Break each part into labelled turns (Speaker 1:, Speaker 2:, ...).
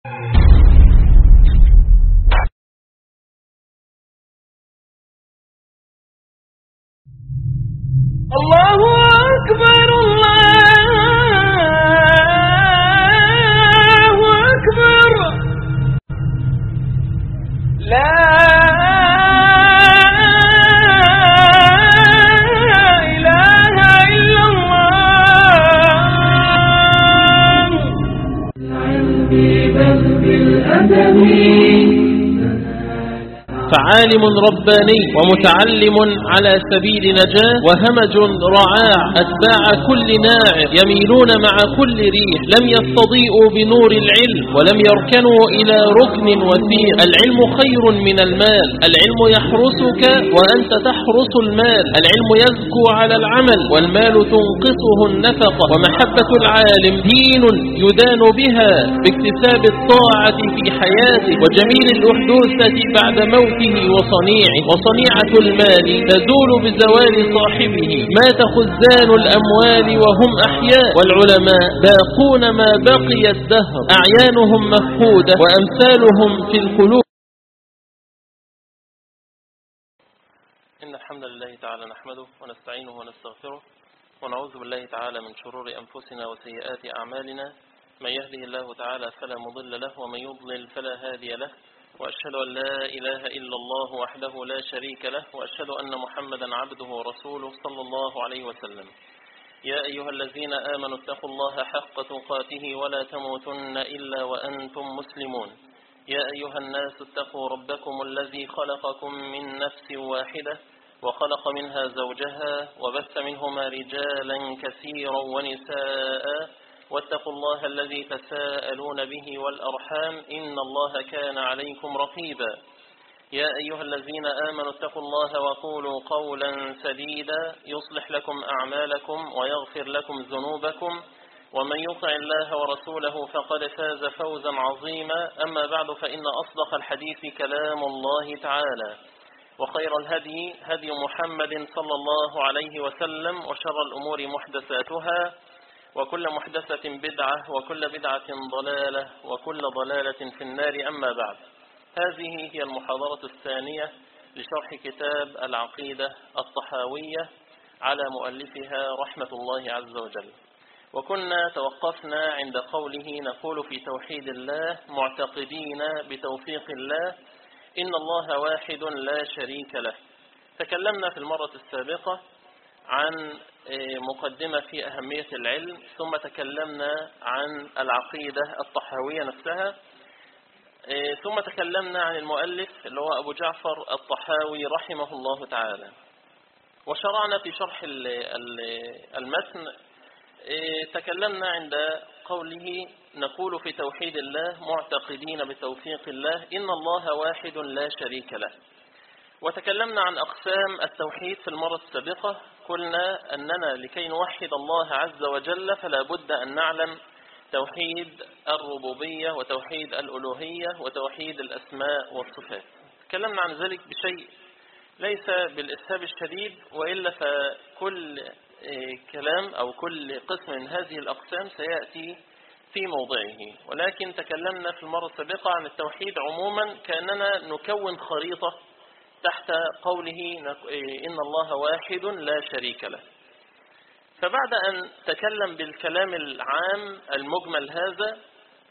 Speaker 1: الله أكبر الله أكبر لا إله إلا الله
Speaker 2: بل بالأدب
Speaker 3: فعالم رباني ومتعلم على سبيل نجاة وهمج رعاع أتباع كل ناعم يميلون مع كل ريح لم يستضيئوا بنور العلم ولم يركنوا إلى ركن وثيق العلم خير من المال العلم يحرسك وأنت تحرس المال العلم يزكو على العمل والمال تنقصه النفقة ومحبة العالم دين يدان بها باكتساب الطاعة في حياته وجميل الأحدوثة بعد موته وصنيعه وصنيعة المال تزول بزوال صاحبه مات خزان الأموال وهم أحياء والعلماء باقون ما بقي الدهر أعيانهم مفقودة وأمثالهم في القلوب إن الحمد لله تعالى نحمده ونستعينه ونستغفره ونعوذ بالله تعالى من شرور أنفسنا وسيئات أعمالنا من يهده الله تعالى فلا مضل له ومن يضلل فلا هادي له وأشهد أن لا إله إلا الله وحده لا شريك له وأشهد أن محمدا عبده ورسوله صلى الله عليه وسلم يا أيها الذين آمنوا اتقوا الله حق تقاته ولا تموتن إلا وأنتم مسلمون يا أيها الناس اتقوا ربكم الذي خلقكم من نفس واحدة وخلق منها زوجها وبث منهما رجالا كثيرا ونساء واتقوا الله الذي تساءلون به والأرحام إن الله كان عليكم رقيبا يا أيها الذين آمنوا اتقوا الله وقولوا قولا سديدا يصلح لكم أعمالكم ويغفر لكم ذنوبكم ومن يطع الله ورسوله فقد فاز فوزا عظيما أما بعد فإن أصدق الحديث كلام الله تعالى وخير الهدي هدي محمد صلى الله عليه وسلم وشر الأمور محدثاتها وكل محدثة بدعة وكل بدعة ضلالة وكل ضلالة في النار أما بعد هذه هي المحاضرة الثانية لشرح كتاب العقيدة الطحاوية على مؤلفها رحمة الله عز وجل وكنا توقفنا عند قوله نقول في توحيد الله معتقدين بتوفيق الله إن الله واحد لا شريك له تكلمنا في المرة السابقة عن مقدمة في أهمية العلم ثم تكلمنا عن العقيدة الطحاوية نفسها ثم تكلمنا عن المؤلف اللي هو أبو جعفر الطحاوي رحمه الله تعالى وشرعنا في شرح المتن تكلمنا عند قوله نقول في توحيد الله معتقدين بتوفيق الله إن الله واحد لا شريك له وتكلمنا عن أقسام التوحيد في المرة السابقة قلنا أننا لكي نوحد الله عز وجل فلا بد أن نعلم توحيد الربوبية وتوحيد الألوهية وتوحيد الأسماء والصفات تكلمنا عن ذلك بشيء ليس بالإسهاب الشديد وإلا فكل كلام أو كل قسم من هذه الأقسام سيأتي في موضعه ولكن تكلمنا في المرة السابقة عن التوحيد عموما كأننا نكون خريطة تحت قوله إن الله واحد لا شريك له فبعد أن تكلم بالكلام العام المجمل هذا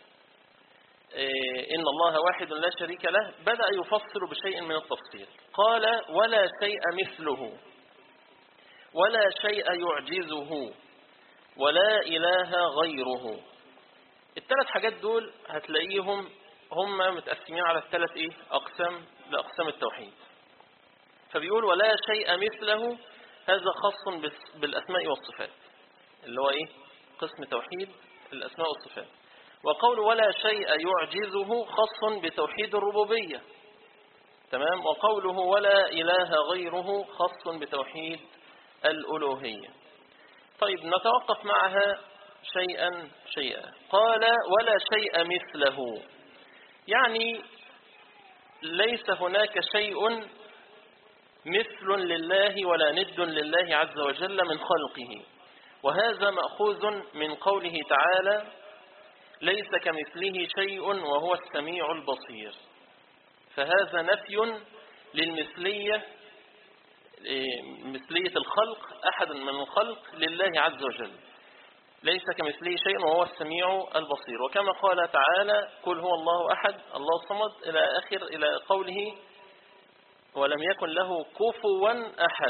Speaker 3: إن الله واحد لا شريك له بدأ يفصل بشيء من التفصيل قال ولا شيء مثله ولا شيء يعجزه ولا إله غيره الثلاث حاجات دول هتلاقيهم هم متقسمين على الثلاث إيه أقسام لأقسام التوحيد فبيقول ولا شيء مثله هذا خاص بالأسماء والصفات اللي هو إيه قسم توحيد الأسماء والصفات وقول ولا شيء يعجزه خاص بتوحيد الربوبية تمام وقوله ولا إله غيره خاص بتوحيد الألوهية طيب نتوقف معها شيئا شيئا قال ولا شيء مثله يعني ليس هناك شيء مثل لله ولا ند لله عز وجل من خلقه وهذا مأخوذ من قوله تعالى ليس كمثله شيء وهو السميع البصير فهذا نفي للمثلية إيه، مثلية الخلق أحد من الخلق لله عز وجل ليس كمثله شيء وهو السميع البصير وكما قال تعالى قل هو الله أحد الله الصمد إلى آخر إلى قوله ولم يكن له كفوا أحد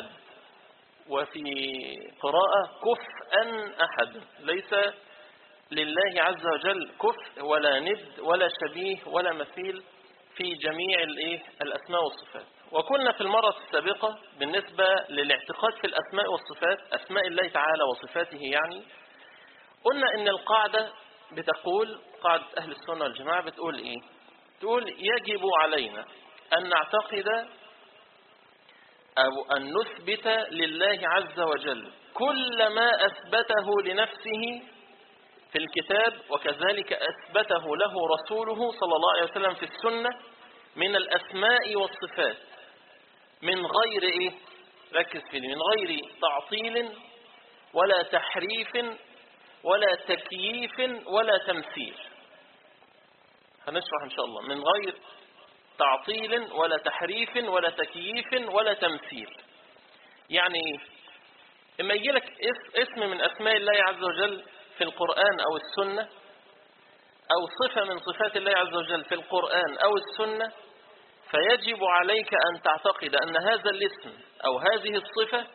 Speaker 3: وفي قراءة كفءا أحد ليس لله عز وجل كفء ولا ند ولا شبيه ولا مثيل في جميع الإيه الأسماء والصفات وكنا في المرة السابقة بالنسبة للاعتقاد في الأسماء والصفات أسماء الله تعالى وصفاته يعني قلنا إن القاعدة بتقول قاعدة أهل السنة والجماعة بتقول إيه تقول يجب علينا أن نعتقد أو أن نثبت لله عز وجل كل ما أثبته لنفسه في الكتاب وكذلك أثبته له رسوله صلى الله عليه وسلم في السنة من الأسماء والصفات من غير إيه ركز في من غير تعطيل ولا تحريف ولا تكييف ولا تمثيل هنشرح إن شاء الله من غير تعطيل ولا تحريف ولا تكييف ولا تمثيل يعني إيه إما يجي لك اسم من أسماء الله عز وجل في القرآن أو السنة أو صفة من صفات الله عز وجل في القرآن أو السنة فيجب عليك أن تعتقد أن هذا الاسم أو هذه الصفة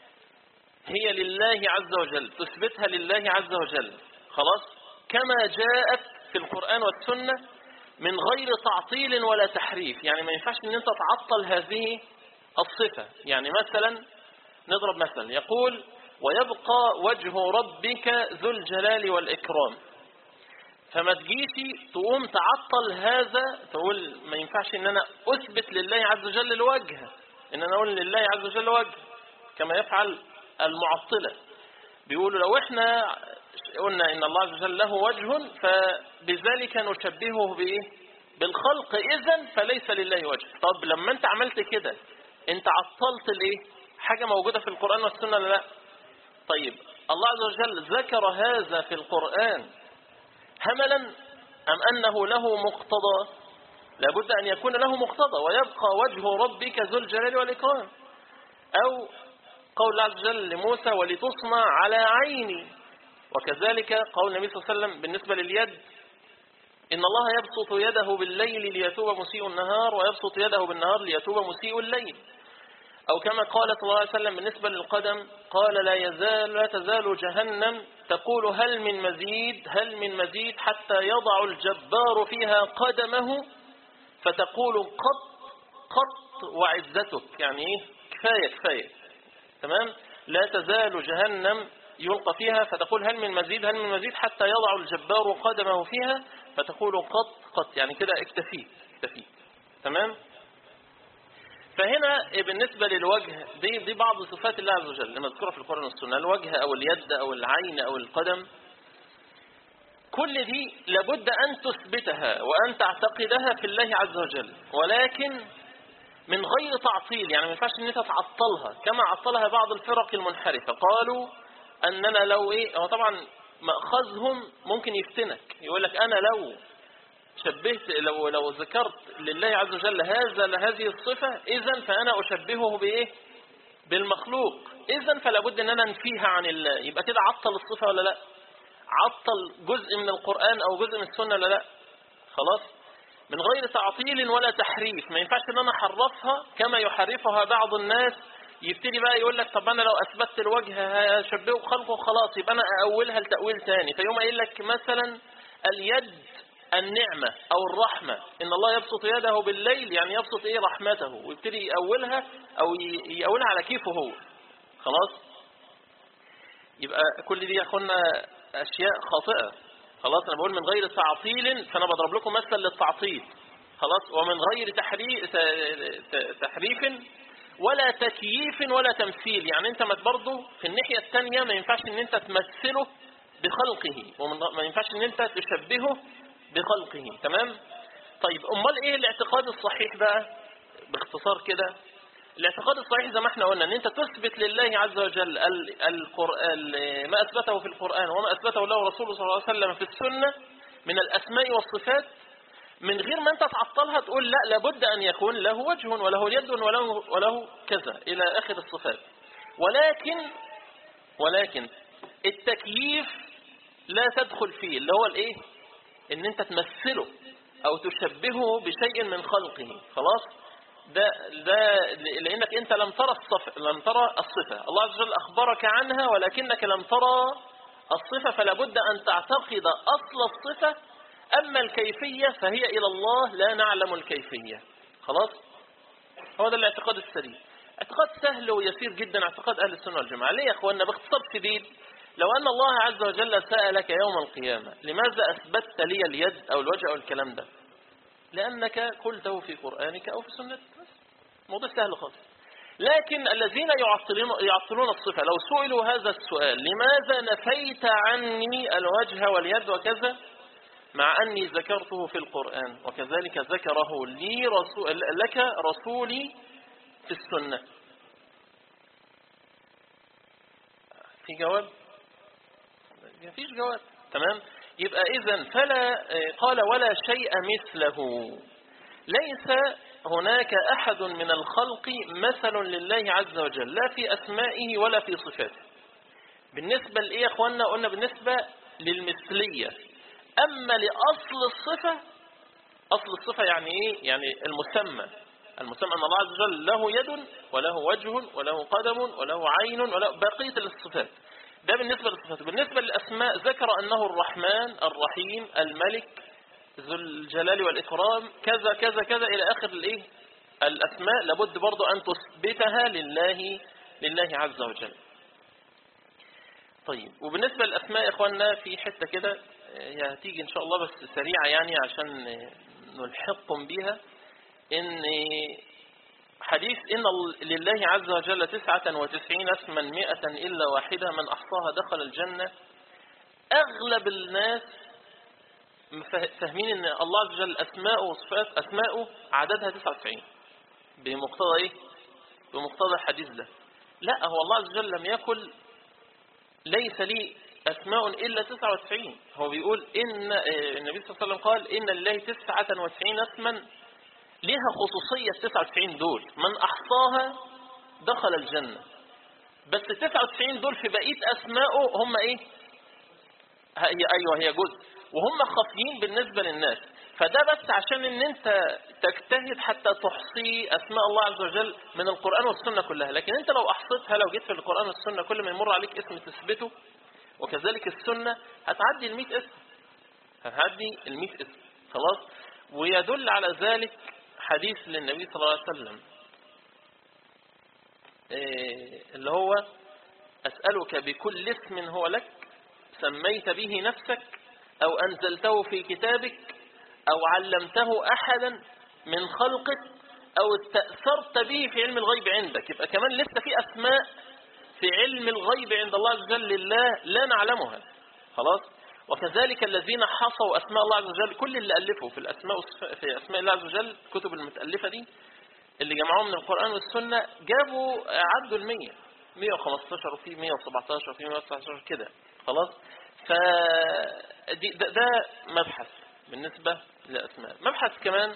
Speaker 3: هي لله عز وجل تثبتها لله عز وجل خلاص كما جاءت في القرآن والسنة من غير تعطيل ولا تحريف يعني ما ينفعش ان انت تعطل هذه الصفة يعني مثلا نضرب مثلا يقول ويبقى وجه ربك ذو الجلال والإكرام فما تجيش تقوم تعطل هذا تقول ما ينفعش ان انا اثبت لله عز وجل الوجه ان انا اقول لله عز وجل وجه كما يفعل المعطلة بيقولوا لو احنا قلنا ان الله عز وجل له وجه فبذلك نشبهه بايه بالخلق اذا فليس لله وجه طب لما انت عملت كده انت عطلت الايه حاجة موجودة في القرآن والسنة لا طيب الله عز وجل ذكر هذا في القرآن هملا أم أنه له مقتضى لابد أن يكون له مقتضى ويبقى وجه ربك ذو الجلال والإكرام أو قول الله عز وجل لموسى ولتصنع على عيني وكذلك قول النبي صلى الله عليه وسلم بالنسبة لليد إن الله يبسط يده بالليل ليتوب مسيء النهار ويبسط يده بالنهار ليتوب مسيء الليل أو كما قال صلى الله عليه وسلم بالنسبة للقدم قال لا يزال لا تزال جهنم تقول هل من مزيد هل من مزيد حتى يضع الجبار فيها قدمه فتقول قط قط وعزتك يعني ايه كفاية كفاية تمام لا تزال جهنم يلقى فيها فتقول هل من مزيد هل من مزيد حتى يضع الجبار قدمه فيها فتقول قط قط يعني كده اكتفيت اكتفيت تمام فهنا بالنسبة للوجه دي, دي بعض صفات الله عز وجل المذكورة في القرآن والسنة الوجه أو اليد أو العين أو القدم كل دي لابد أن تثبتها وأن تعتقدها في الله عز وجل ولكن من غير تعطيل يعني ما ينفعش ان انت تعطلها كما عطلها بعض الفرق المنحرفة قالوا أننا لو إيه هو طبعا مأخذهم ممكن يفتنك يقول لك أنا لو شبهت لو لو ذكرت لله عز وجل هذا لهذه الصفة إذا فأنا أشبهه بإيه بالمخلوق إذا فلا بد أن أنا أنفيها عن الله يبقى كده عطل الصفة ولا لا عطل جزء من القرآن أو جزء من السنة ولا لا خلاص من غير تعطيل ولا تحريف ما ينفعش ان انا احرفها كما يحرفها بعض الناس يبتدي بقى يقول لك طب انا لو اثبتت الوجه هشبهه بخلقه خلاص يبقى انا اولها لتاويل ثاني فيوم قايل لك مثلا اليد النعمة أو الرحمة إن الله يبسط يده بالليل يعني يبسط إيه رحمته ويبتدي يأولها أو يأولها على كيفه هو خلاص يبقى كل دي يا أخوانا أشياء خاطئة خلاص أنا بقول من غير تعطيل فأنا بضرب لكم مثل للتعطيل خلاص ومن غير تحريف, تحريف ولا تكييف ولا تمثيل يعني أنت برضه في الناحية الثانية ما ينفعش أن أنت تمثله بخلقه وما ينفعش أن أنت تشبهه بخلقه تمام طيب امال ايه الاعتقاد الصحيح بقى باختصار كده الاعتقاد الصحيح زي ما احنا قلنا ان انت تثبت لله عز وجل القرآن ما اثبته في القرآن وما اثبته له رسوله صلى الله عليه وسلم في السنة من الأسماء والصفات من غير ما أنت تعطلها تقول لا لابد أن يكون له وجه وله يد وله, وله كذا إلى آخر الصفات ولكن ولكن التكييف لا تدخل فيه اللي هو الايه ان انت تمثله او تشبهه بشيء من خلقه خلاص ده ده لانك انت لم ترى الصف لم ترى الصفه الله عز وجل اخبرك عنها ولكنك لم ترى الصفه فلا بد ان تعتقد اصل الصفه اما الكيفيه فهي الى الله لا نعلم الكيفيه خلاص هو ده الاعتقاد السليم اعتقاد سهل ويسير جدا اعتقاد اهل السنه والجماعه ليه يا اخوانا باختصار شديد لو ان الله عز وجل سالك يوم القيامه لماذا اثبتت لي اليد او الوجه او الكلام ده لانك قلته في قرانك او في سنتك بس موضوع سهل خالص لكن الذين يعطلون يعطلون الصفه لو سئلوا هذا السؤال لماذا نفيت عني الوجه واليد وكذا مع أني ذكرته في القرآن وكذلك ذكره لي رسول لك رسولي في السنة في جواب ما فيش جواب تمام يبقى إذا فلا قال ولا شيء مثله ليس هناك أحد من الخلق مثل لله عز وجل لا في أسمائه ولا في صفاته بالنسبة لإيه يا أخوانا قلنا بالنسبة للمثلية أما لأصل الصفة أصل الصفة يعني إيه يعني المسمى المسمى أن الله عز وجل له يد وله وجه وله قدم وله عين وله بقية الصفات ده بالنسبة للصفات بالنسبة للأسماء ذكر أنه الرحمن الرحيم الملك ذو الجلال والإكرام كذا كذا كذا إلى آخر الإيه الأسماء لابد برضو أن تثبتها لله لله عز وجل طيب وبالنسبة للأسماء يا إخواننا في حتة كده هي هتيجي إن شاء الله بس سريعة يعني عشان نلحقكم بها إن حديث إن لله عز وجل تسعة وتسعين اسما مئة إلا واحدة من أحصاها دخل الجنة أغلب الناس فاهمين إن الله عز وجل أسماءه وصفات أسماءه عددها 99 بمقتضى إيه؟ بمقتضى الحديث ده لا هو الله عز وجل لم يقل ليس لي أسماء إلا 99 هو بيقول إن النبي صلى الله عليه وسلم قال إن لله 99 اسما لها خصوصية 99 دول من أحصاها دخل الجنة بس 99 دول في بقية أسماءه هم إيه هي أيوة هي جزء وهم خفيين بالنسبة للناس فده بس عشان ان انت تجتهد حتى تحصي اسماء الله عز وجل من القرآن والسنة كلها لكن انت لو احصيتها لو جيت في القرآن والسنة كل ما يمر عليك اسم تثبته وكذلك السنة هتعدي المئة اسم هتعدي المئة اسم خلاص ويدل على ذلك حديث للنبي صلى الله عليه وسلم إيه اللي هو أسألك بكل اسم هو لك سميت به نفسك أو أنزلته في كتابك أو علمته أحدا من خلقك أو استأثرت به في علم الغيب عندك يبقى كمان لسه في أسماء في علم الغيب عند الله عز وجل لله لا نعلمها خلاص وكذلك الذين حصوا أسماء الله عز وجل كل اللي ألفوا في الأسماء في أسماء الله عز وجل الكتب المتألفة دي اللي جمعوه من القرآن والسنة جابوا عدوا المية 115 وفي 117 وفي 119 كده خلاص ف ده, ده مبحث بالنسبة للأسماء مبحث كمان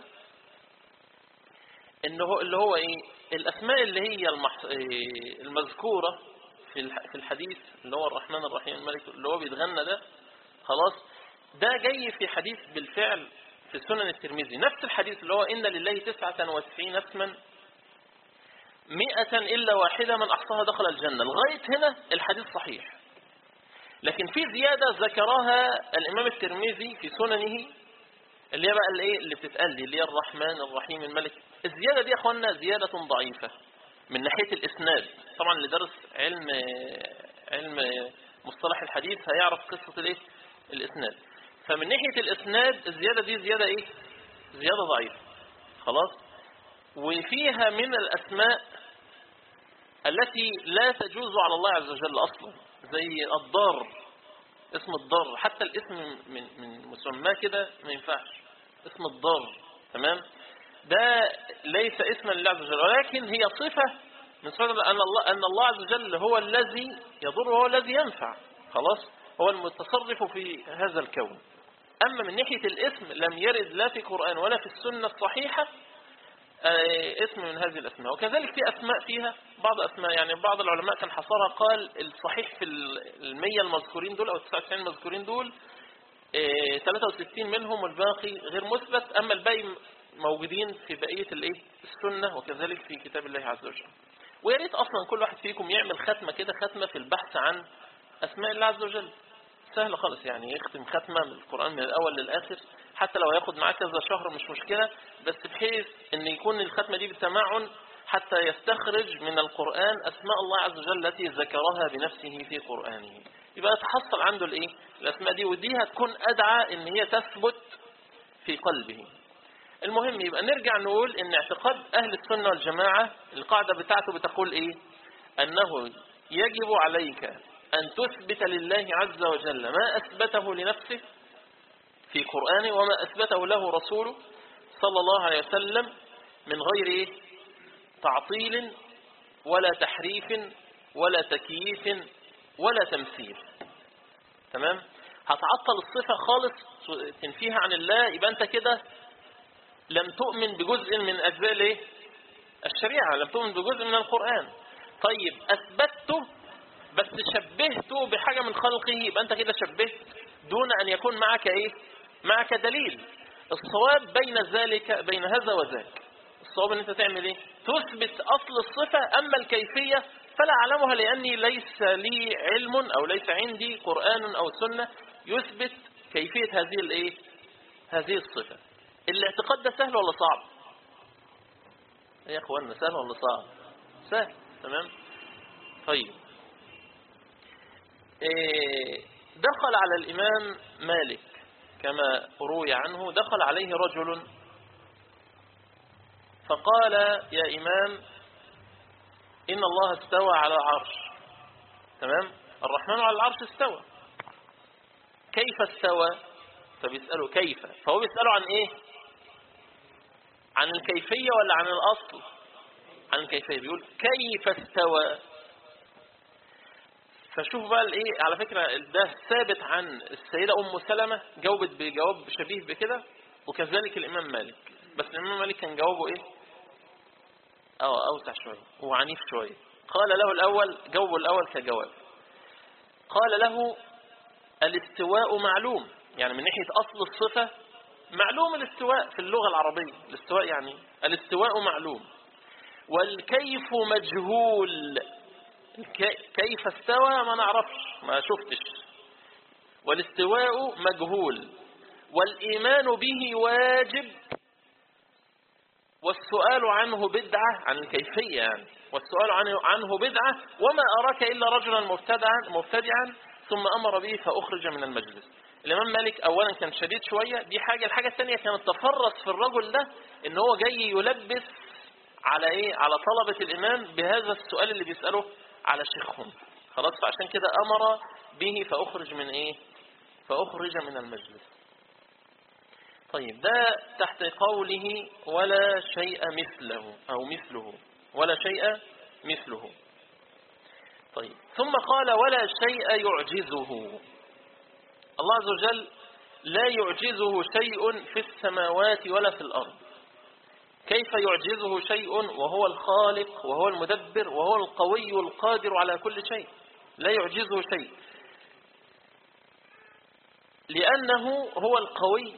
Speaker 3: انه اللي هو ايه الاسماء اللي هي المح... المذكورة في في الحديث اللي هو الرحمن الرحيم الملك اللي هو بيتغنى ده خلاص ده جاي في حديث بالفعل في سنن الترمذي نفس الحديث اللي هو إن لله تسعة وتسعين اسما مئة إلا واحدة من أحصاها دخل الجنة لغاية هنا الحديث صحيح لكن في زيادة ذكرها الإمام الترمذي في سننه اللي هي بقى الايه اللي بتتقال دي اللي هي الرحمن الرحيم الملك الزيادة دي يا اخوانا زيادة ضعيفة من ناحية الاسناد طبعا اللي درس علم علم مصطلح الحديث هيعرف قصة الايه الاسناد فمن ناحية الاسناد الزيادة دي زيادة ايه زيادة ضعيفة خلاص وفيها من الاسماء التي لا تجوز على الله عز وجل اصلا زي الضار اسم الضار حتى الاسم من من مسماه كده ما ينفعش اسم الضار تمام ده ليس اسما لله عز وجل ولكن هي صفة من صفات أن الله أن الله عز وجل هو الذي يضر وهو الذي ينفع خلاص هو المتصرف في هذا الكون أما من ناحية الاسم لم يرد لا في القرآن ولا في السنة الصحيحة آه، اسم من هذه الأسماء وكذلك في أسماء فيها بعض أسماء يعني بعض العلماء كان حصرها قال الصحيح في المية المذكورين دول أو 99 المذكورين دول آه، 63 منهم والباقي غير مثبت أما الباقي موجودين في بقية الإيه السنة وكذلك في كتاب الله عز وجل ويا ريت أصلا كل واحد فيكم يعمل ختمة كده ختمة في البحث عن أسماء الله عز وجل سهل خالص يعني يختم ختمة من القرآن من الأول للآخر حتى لو هياخد معاه كذا شهر مش مشكلة بس بحيث ان يكون الختمة دي بالتمعن حتى يستخرج من القرآن أسماء الله عز وجل التي ذكرها بنفسه في قرآنه يبقى يتحصل عنده الايه الأسماء دي ودي هتكون أدعى ان هي تثبت في قلبه المهم يبقى نرجع نقول ان اعتقاد أهل السنة والجماعة القاعدة بتاعته بتقول ايه أنه يجب عليك أن تثبت لله عز وجل ما أثبته لنفسه في قرآنه وما أثبته له رسوله صلى الله عليه وسلم من غير إيه؟ تعطيل ولا تحريف ولا تكييف ولا تمثيل تمام هتعطل الصفة خالص تنفيها عن الله يبقى أنت كده لم تؤمن بجزء من أجزاء الايه الشريعة لم تؤمن بجزء من القرآن طيب أثبته بس شبهته بحاجة من خلقه يبقى أنت كده شبهت دون أن يكون معك إيه معك دليل الصواب بين ذلك بين هذا وذاك الصواب ان انت تعمل ايه تثبت اصل الصفة اما الكيفية فلا اعلمها لاني ليس لي علم او ليس عندي قرآن او سنة يثبت كيفية هذه الايه هذه الصفة الاعتقاد ده سهل ولا صعب يا اخوانا سهل ولا صعب سهل تمام طيب إيه دخل على الامام مالك كما روي عنه دخل عليه رجل فقال يا إمام إن الله استوى على العرش تمام الرحمن على العرش استوى كيف استوى فبيسأله كيف فهو بيسأله عن إيه عن الكيفية ولا عن الأصل عن الكيفية بيقول كيف استوى فشوف بقى الايه على فكرة ده ثابت عن السيدة ام سلمة جاوبت بجواب شبيه بكده وكذلك الامام مالك بس الامام مالك كان جوابه ايه اه اوسع شوية وعنيف شوية قال له الاول جاوبه الاول كجواب قال له الاستواء معلوم يعني من ناحية اصل الصفة معلوم الاستواء في اللغة العربية الاستواء يعني الاستواء معلوم والكيف مجهول كيف استوى ما نعرفش ما شفتش والاستواء مجهول والإيمان به واجب والسؤال عنه بدعة عن الكيفية يعني والسؤال عنه, عنه بدعة وما أراك إلا رجلا مبتدعا, مبتدعا ثم أمر به فأخرج من المجلس الإمام مالك أولا كان شديد شوية دي حاجة الحاجة الثانية كانت تفرس في الرجل ده إن هو جاي يلبس على إيه على طلبة الإمام بهذا السؤال اللي بيسأله على شيخهم خلاص فعشان كده أمر به فأخرج من إيه فأخرج من المجلس طيب ده تحت قوله ولا شيء مثله أو مثله ولا شيء مثله طيب ثم قال ولا شيء يعجزه الله عز وجل لا يعجزه شيء في السماوات ولا في الأرض كيف يعجزه شيء وهو الخالق وهو المدبر وهو القوي القادر على كل شيء لا يعجزه شيء لأنه هو القوي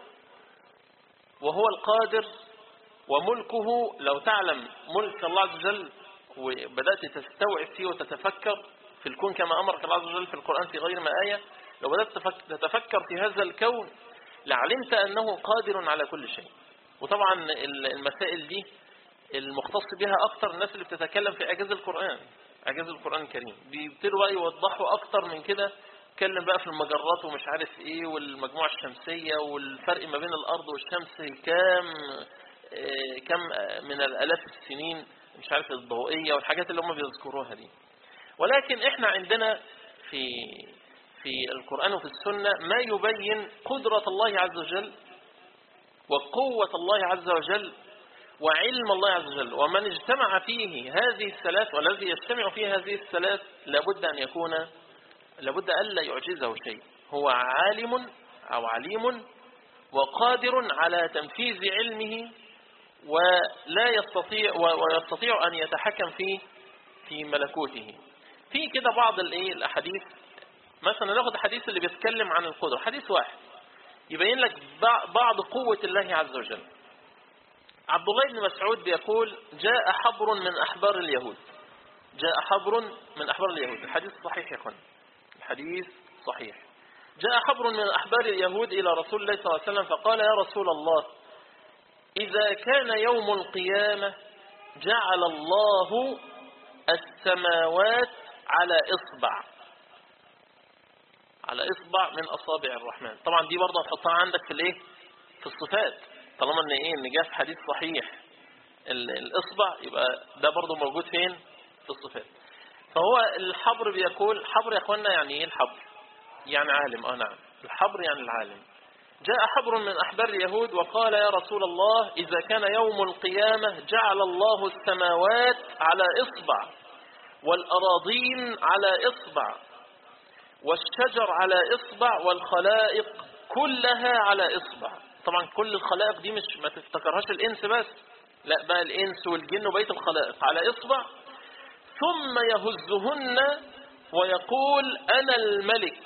Speaker 3: وهو القادر وملكه لو تعلم ملك الله عز وجل وبدأت تستوعب فيه وتتفكر في الكون كما أمرك الله عز وجل في القرآن في غير ما آية لو بدأت تتفكر في هذا الكون لعلمت أنه قادر على كل شيء وطبعا المسائل دي المختص بها أكتر الناس اللي بتتكلم في إعجاز القرآن إعجاز القرآن الكريم بيبتدوا بقى يوضحوا أكتر من كده اتكلم بقى في المجرات ومش عارف ايه والمجموعة الشمسية والفرق ما بين الأرض والشمس كام اه كم من الآلاف السنين مش عارف الضوئية والحاجات اللي هم بيذكروها دي ولكن احنا عندنا في في القرآن وفي السنة ما يبين قدرة الله عز وجل وقوة الله عز وجل وعلم الله عز وجل ومن اجتمع فيه هذه الثلاث والذي يجتمع فيه هذه الثلاث لابد أن يكون لابد ألا يعجزه شيء هو عالم أو عليم وقادر على تنفيذ علمه ولا يستطيع ويستطيع أن يتحكم في في ملكوته في كده بعض الايه الاحاديث مثلا ناخد الحديث اللي بيتكلم عن القدرة حديث واحد يبين لك بعض قوة الله عز وجل عبد الله بن مسعود بيقول جاء حبر من أحبار اليهود جاء حبر من أحبار اليهود الحديث صحيح يا اخوان الحديث صحيح جاء حبر من أحبار اليهود إلى رسول الله صلى الله عليه وسلم فقال يا رسول الله إذا كان يوم القيامة جعل الله السماوات على إصبع على إصبع من أصابع الرحمن طبعا دي برضه هتحطها عندك في الإيه في الصفات طالما ان ايه ان جاء في حديث صحيح الاصبع يبقى ده برضه موجود فين في الصفات فهو الحبر بيقول حبر يا اخوانا يعني ايه الحبر يعني عالم اه نعم الحبر يعني العالم جاء حبر من أحبار اليهود وقال يا رسول الله إذا كان يوم القيامة جعل الله السماوات على إصبع والأراضين على إصبع والشجر على إصبع والخلائق كلها على إصبع طبعا كل الخلائق دي مش ما تفتكرهاش الإنس بس لا بقى الإنس والجن وبيت الخلائق على إصبع ثم يهزهن ويقول أنا الملك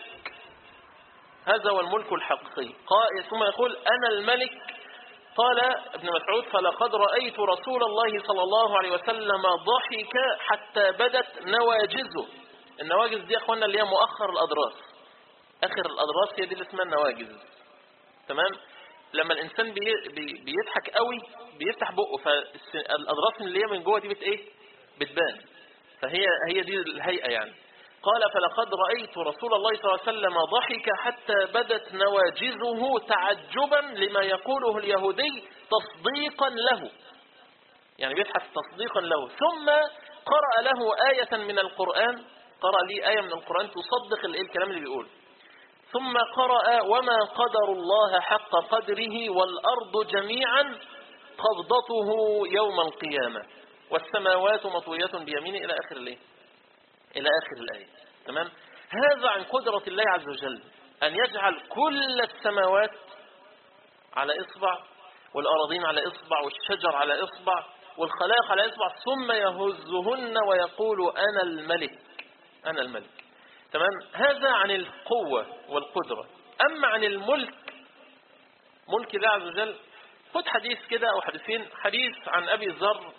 Speaker 3: هذا هو الملك الحقيقي قال ثم يقول أنا الملك قال ابن مسعود فلقد رأيت رسول الله صلى الله عليه وسلم ضحك حتى بدت نواجزه النواجز دي أخوانا اللي هي مؤخر الأضراس آخر الأضراس هي دي اللي اسمها النواجز تمام لما الإنسان بي بي بيضحك قوي بيفتح بقه فالأضراس اللي هي من جوه دي بت إيه بتبان فهي هي دي الهيئة يعني قال فلقد رأيت رسول الله صلى الله عليه وسلم ضحك حتى بدت نواجزه تعجبا لما يقوله اليهودي تصديقا له يعني بيضحك تصديقا له ثم قرأ له آية من القرآن قرأ لي آية من القرآن تصدق الكلام اللي بيقول ثم قرأ وما قدر الله حق قدره والأرض جميعا قبضته يوم القيامة والسماوات مطوية بيمينه إلى آخر الليل إلى آخر الآية تمام هذا عن قدرة الله عز وجل أن يجعل كل السماوات على إصبع والأراضين على إصبع والشجر على إصبع والخلائق على إصبع ثم يهزهن ويقول أنا الملك أنا الملك تمام هذا عن القوة والقدرة أما عن الملك ملك الله عز وجل خد حديث كده أو حديثين حديث عن أبي ذر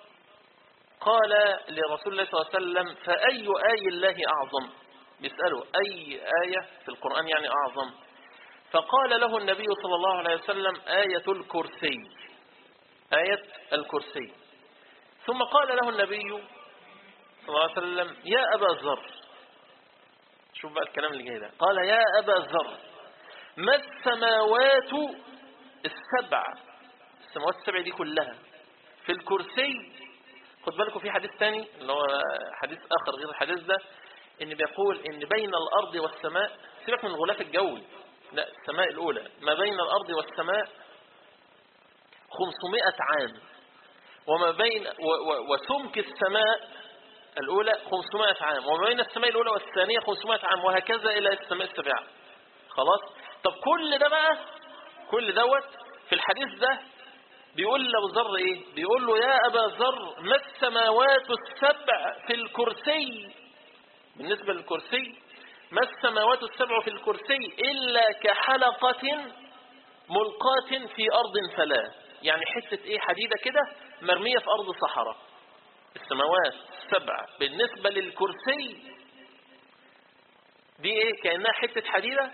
Speaker 3: قال لرسول الله صلى الله عليه وسلم فأي آي الله أعظم بيسأله أي آية في القرآن يعني أعظم فقال له النبي صلى الله عليه وسلم آية الكرسي آية الكرسي ثم قال له النبي صلى الله عليه وسلم يا أبا ذر شوف بقى الكلام اللي جاي ده قال يا أبا ذر ما السماوات السبع السماوات السبع دي كلها في الكرسي خد بالكم في حديث ثاني اللي هو حديث آخر غير الحديث ده إن بيقول إن بين الأرض والسماء سيبك من الغلاف الجوي لا السماء الأولى ما بين الأرض والسماء 500 عام وما بين وسمك السماء الأولى 500 عام وما بين السماء الأولى والثانية 500 عام وهكذا إلى السماء السبعة خلاص طب كل ده بقى كل دوت في الحديث ده بيقول له ذر ايه بيقول له يا ابا ذر ما السماوات السبع في الكرسي بالنسبة للكرسي ما السماوات السبع في الكرسي إلا كحلقة ملقاة في أرض فلا يعني حتة إيه حديدة كده مرمية في أرض صحراء السماوات السبع بالنسبة للكرسي دي إيه كأنها حتة حديدة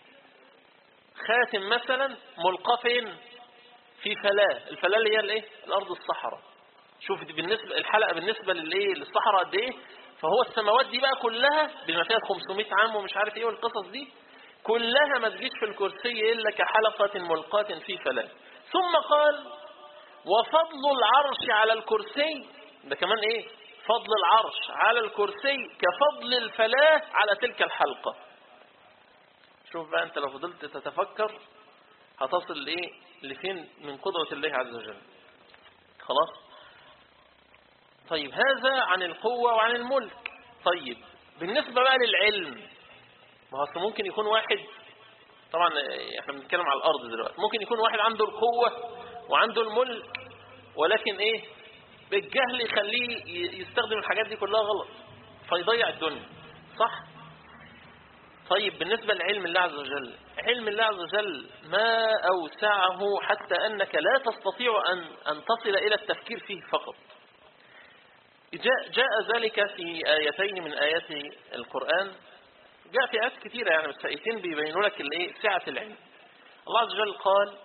Speaker 3: خاتم مثلا ملقى فين في فلاة الفلاة اللي هي الايه الارض الصحراء شوف دي بالنسبة الحلقة بالنسبة للايه للصحراء قد ايه فهو السماوات دي بقى كلها بما فيها 500 عام ومش عارف ايه والقصص دي كلها ما تجيش في الكرسي الا كحلقة ملقاة في فلاة ثم قال وفضل العرش على الكرسي ده كمان ايه فضل العرش على الكرسي كفضل الفلاة على تلك الحلقة شوف بقى انت لو فضلت تتفكر هتصل لايه لفين من قدرة الله عز وجل خلاص طيب هذا عن القوة وعن الملك طيب بالنسبة بقى للعلم ما هو ممكن يكون واحد طبعا آه، احنا بنتكلم على الارض دلوقتي ممكن يكون واحد عنده القوة وعنده الملك ولكن ايه بالجهل يخليه ي- يستخدم الحاجات دي كلها غلط فيضيع الدنيا صح طيب بالنسبة لعلم الله عز وجل علم الله عز وجل ما أوسعه حتى أنك لا تستطيع أن, أن تصل إلى التفكير فيه فقط جاء, جاء ذلك في آيتين من آيات القرآن جاء في آيات كثيرة يعني بس آيتين بيبينوا لك الإيه سعة العلم الله عز وجل قال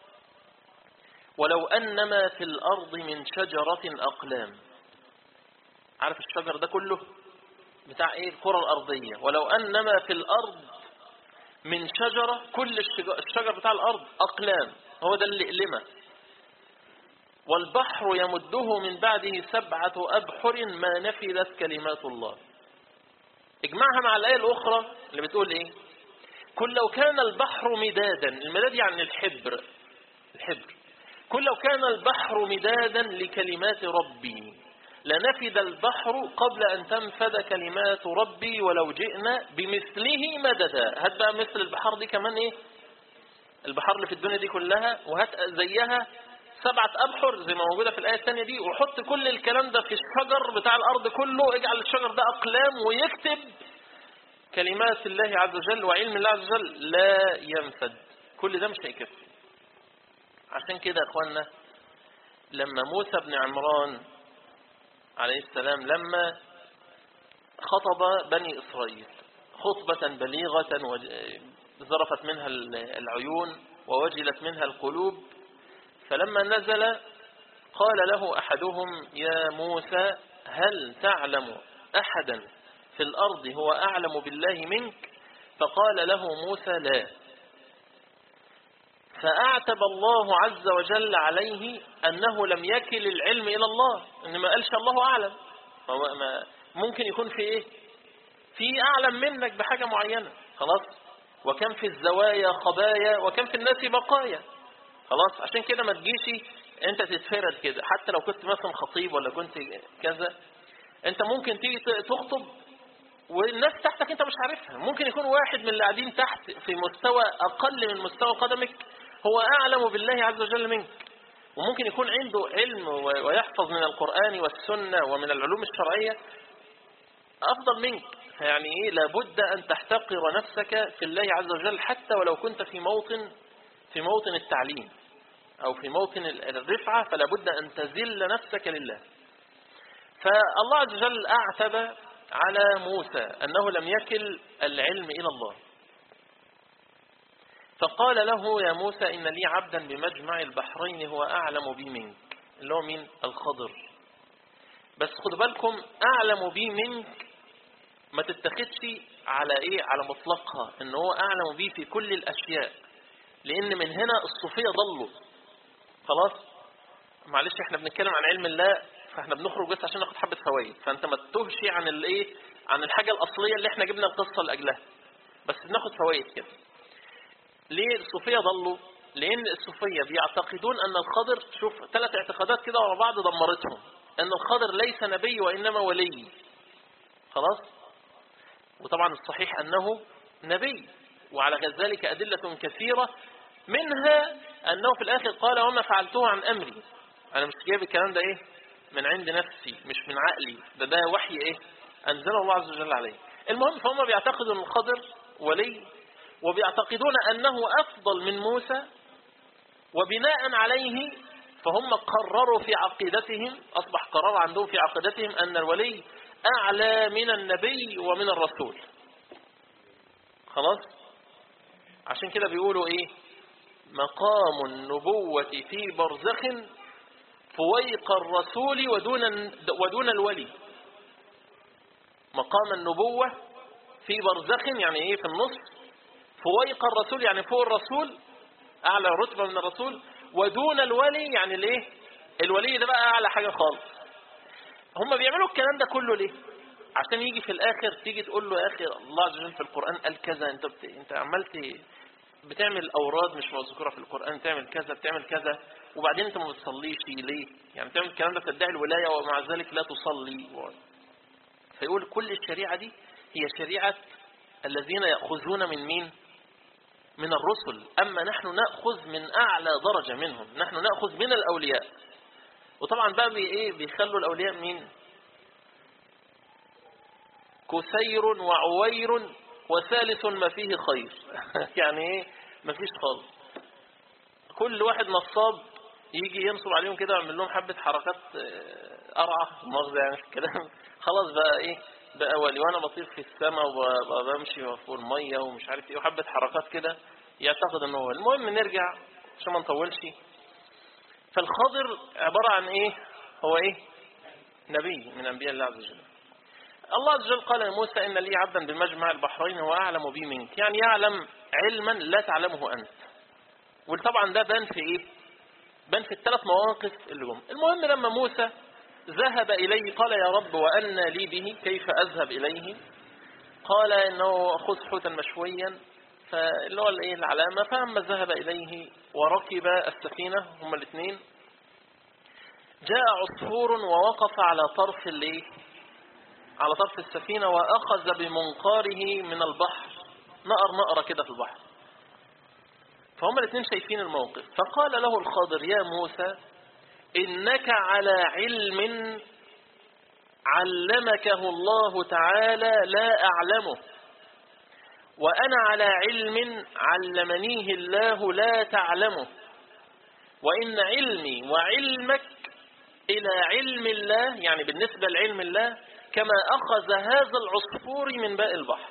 Speaker 3: ولو أنما في الأرض من شجرة أقلام عارف الشجر ده كله بتاع ايه الكرة الأرضية ولو أنما في الأرض من شجرة كل الشجر, الشجر بتاع الأرض أقلام هو ده اللي قلمه والبحر يمده من بعده سبعة أبحر ما نفذت كلمات الله اجمعها مع الآية الأخرى اللي بتقول ايه كل لو كان البحر مدادا المداد يعني الحبر الحبر كل لو كان البحر مدادا لكلمات ربي لنفد البحر قبل أن تنفد كلمات ربي ولو جئنا بمثله مددا هات بقى مثل البحر دي كمان ايه البحر اللي في الدنيا دي كلها وهات زيها سبعة أبحر زي ما موجودة في الآية الثانية دي وحط كل الكلام ده في الشجر بتاع الأرض كله اجعل الشجر ده أقلام ويكتب كلمات الله عز وجل وعلم الله عز وجل لا ينفد كل ده مش هيكفي عشان كده يا اخوانا لما موسى بن عمران عليه السلام لما خطب بني إسرائيل خطبة بليغة وج- ذرفت منها العيون ووجلت منها القلوب فلما نزل قال له أحدهم يا موسى هل تعلم أحدا في الأرض هو أعلم بالله منك فقال له موسى لا فأعتب الله عز وجل عليه أنه لم يكل العلم إلى الله إن ما قالش الله أعلم فما- ما- ممكن يكون في إيه في أعلم منك بحاجة معينة خلاص وكم في الزوايا خبايا وكم في الناس بقايا خلاص عشان كده ما تجيش انت تتفرد كده حتى لو كنت مثلا خطيب ولا كنت كذا انت ممكن تيجي ت- تخطب والناس تحتك انت مش عارفها ممكن يكون واحد من اللي قاعدين تحت في مستوى اقل من مستوى قدمك هو اعلم بالله عز وجل منك وممكن يكون عنده علم و- ويحفظ من القرآن والسنة ومن العلوم الشرعية أفضل منك فيعني إيه لابد أن تحتقر نفسك في الله عز وجل حتى ولو كنت في موطن في موطن التعليم أو في موطن ال- الرفعة فلا بد أن تذل نفسك لله فالله عز وجل أعتب على موسى أنه لم يكل العلم إلى الله فقال له يا موسى إن لي عبدا بمجمع البحرين هو أعلم بي منك اللي هو مين الخضر بس خدوا بالكم أعلم بي منك ما تتخذش على إيه على مطلقها إن هو أعلم بي في كل الأشياء لأن من هنا الصوفية ضلوا خلاص معلش احنا بنتكلم عن علم الله فاحنا بنخرج بس عشان ناخد حبة فوائد فانت ما تتوهش عن الايه عن الحاجة الأصلية اللي احنا جبنا القصة لأجلها بس بناخد فوائد كده ليه الصوفية ضلوا لأن الصوفية بيعتقدون أن الخضر شوف ثلاث اعتقادات كده ورا بعض دمرتهم أن الخضر ليس نبي وإنما ولي خلاص وطبعا الصحيح أنه نبي وعلى ذلك أدلة كثيرة منها أنه في الآخر قال وما فعلته عن أمري أنا مش جايب الكلام ده إيه من عند نفسي مش من عقلي ده ده وحي إيه أنزله الله عز وجل عليه المهم فهم بيعتقدوا أن الخضر ولي وبيعتقدون أنه أفضل من موسى وبناء عليه فهم قرروا في عقيدتهم أصبح قرار عندهم في عقيدتهم أن الولي أعلى من النبي ومن الرسول خلاص عشان كده بيقولوا إيه مقام النبوة في برزخ فويق الرسول ودون ودون الولي مقام النبوة في برزخ يعني ايه في النص فويق الرسول يعني فوق الرسول اعلى رتبة من الرسول ودون الولي يعني الايه الولي ده بقى اعلى حاجة خالص هم بيعملوا الكلام ده كله ليه عشان يجي في الاخر تيجي تقول له يا اخي الله عز وجل في القرآن قال كذا انت بت... انت عملت بتعمل اوراد مش مذكوره في القران تعمل كذا بتعمل كذا وبعدين انت ما بتصليش ليه يعني بتعمل الكلام ده بتدعي الولايه ومع ذلك لا تصلي و... فيقول كل الشريعه دي هي شريعه الذين ياخذون من مين من الرسل أما نحن نأخذ من أعلى درجة منهم نحن نأخذ من الأولياء وطبعا بقى بي إيه بيخلوا الأولياء مين كسير وعوير وثالث ما فيه خير يعني ايه ما فيش خالص كل واحد نصاب يجي ينصب عليهم كده ويعمل لهم حبة حركات آه، قرعة مؤاخذة يعني في الكلام خلاص بقى ايه بقى ولي وانا بطير في السماء وبمشي فوق المية ومش عارف ايه وحبة حركات كده يعتقد ان هو المهم نرجع عشان ما نطولش فالخضر عبارة عن ايه هو ايه نبي من انبياء الله عز وجل الله عز وجل قال لموسى إن لي عبدا بمجمع البحرين هو أعلم بي منك يعني يعلم علما لا تعلمه أنت وطبعا ده بان في إيه بان في الثلاث مواقف اللي جم المهم لما موسى ذهب إليه قال يا رب وأن لي به كيف أذهب إليه قال إنه خذ حوتا مشويا فاللي هو الايه العلامة فأما ذهب إليه وركب السفينة هما الاثنين جاء عصفور ووقف على طرف الايه على طرف السفينة وأخذ بمنقاره من البحر نقر نقرة كده في البحر فهم الاثنين شايفين الموقف فقال له الخضر يا موسى إنك على علم علمكه الله تعالى لا أعلمه وأنا على علم علمنيه الله لا تعلمه وإن علمي وعلمك إلى علم الله يعني بالنسبة لعلم الله كما أخذ هذا العصفور من باء البحر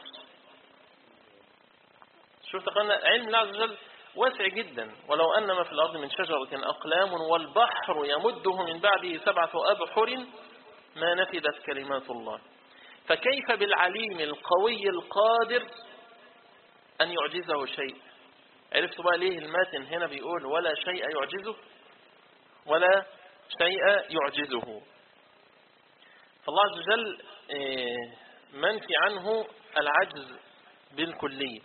Speaker 3: شوف تقولنا علم الله عز وجل واسع جدا ولو أن ما في الأرض من شجرة أقلام والبحر يمده من بعده سبعة أبحر ما نفدت كلمات الله فكيف بالعليم القوي القادر أن يعجزه شيء عرفتوا بقى ليه الماتن هنا بيقول ولا شيء يعجزه ولا شيء يعجزه فالله عز وجل آه، منفي عنه العجز بالكلية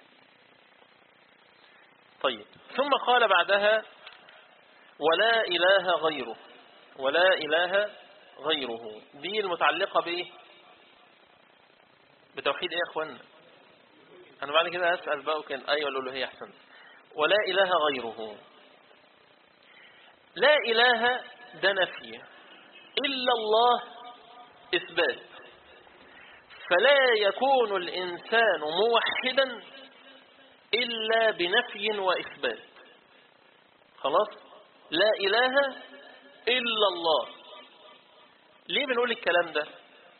Speaker 3: طيب ثم قال بعدها ولا إله غيره ولا إله غيره دي المتعلقة بإيه بتوحيد إيه يا أخوانا أنا بعد كده أسأل بقى وكان أيوة الألوهية أحسن ولا إله غيره لا إله ده نفي إلا الله إثبات فلا يكون الإنسان موحدا إلا بنفي وإثبات خلاص لا إله إلا الله ليه بنقول الكلام ده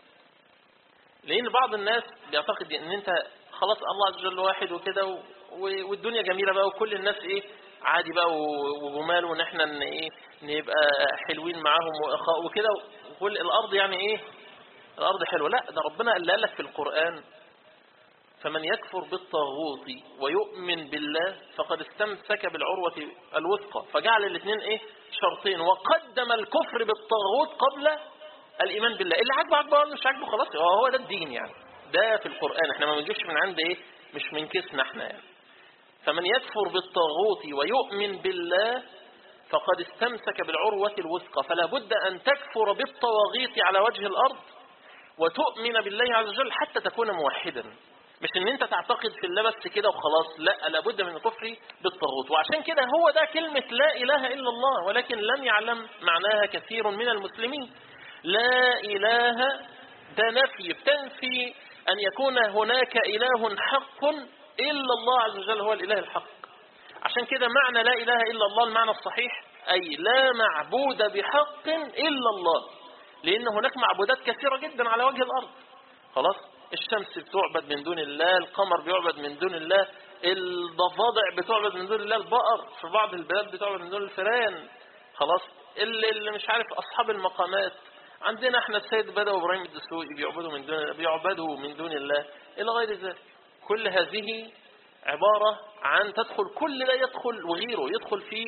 Speaker 3: لأن بعض الناس بيعتقد أن أنت خلاص الله عز وجل واحد وكده و- و- والدنيا جميلة بقى وكل الناس إيه عادي بقى و- وجمال وان احنا ن- ايه نبقى حلوين معاهم وإخاء وكده وكل الارض يعني ايه الارض حلوه لا ده ربنا اللي قال لك في القران فمن يكفر بالطاغوت ويؤمن بالله فقد استمسك بالعروة الوثقى فجعل الاثنين ايه شرطين وقدم الكفر بالطاغوت قبل الايمان بالله اللي عاجبه عاجبه واللي مش عاجبه خلاص هو هو ده الدين يعني ده في القرآن احنا ما بنجيبش من عند ايه مش من كيسنا احنا يعني فمن يكفر بالطاغوت ويؤمن بالله فقد استمسك بالعروة الوثقى فلا بد أن تكفر بالطواغيت على وجه الأرض وتؤمن بالله عز وجل حتى تكون موحدا مش ان انت تعتقد في الله بس كده وخلاص لا لابد من الكفر بالطاغوت وعشان كده هو ده كلمة لا اله الا الله ولكن لم يعلم معناها كثير من المسلمين لا اله ده نفي بتنفي ان يكون هناك اله حق الا الله عز وجل هو الاله الحق عشان كده معنى لا اله الا الله المعنى الصحيح اي لا معبود بحق الا الله لان هناك معبودات كثيرة جدا على وجه الارض خلاص الشمس بتعبد من دون الله القمر بيعبد من دون الله الضفادع بتعبد من دون الله البقر في بعض البلاد بتعبد من دون الفئران خلاص اللي, اللي مش عارف اصحاب المقامات عندنا احنا السيد بدوي ابراهيم الدسوقي بيعبدوا من دون بيعبدوا من دون الله الى غير ذلك كل هذه عبارة عن تدخل كل لا يدخل وغيره يدخل في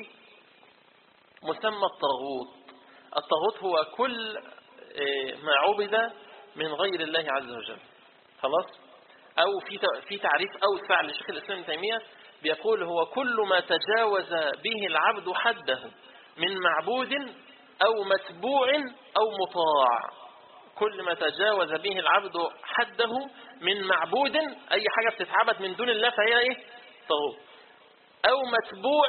Speaker 3: مسمى الطاغوت الطاغوت هو كل ما عبد من غير الله عز وجل خلاص او في في تعريف اوسع لشيخ الاسلام ابن تيميه بيقول هو كل ما تجاوز به العبد حده من معبود او متبوع او مطاع كل ما تجاوز به العبد حده من معبود اي حاجه بتتعبد من دون الله فهي ايه طاغوت أو متبوع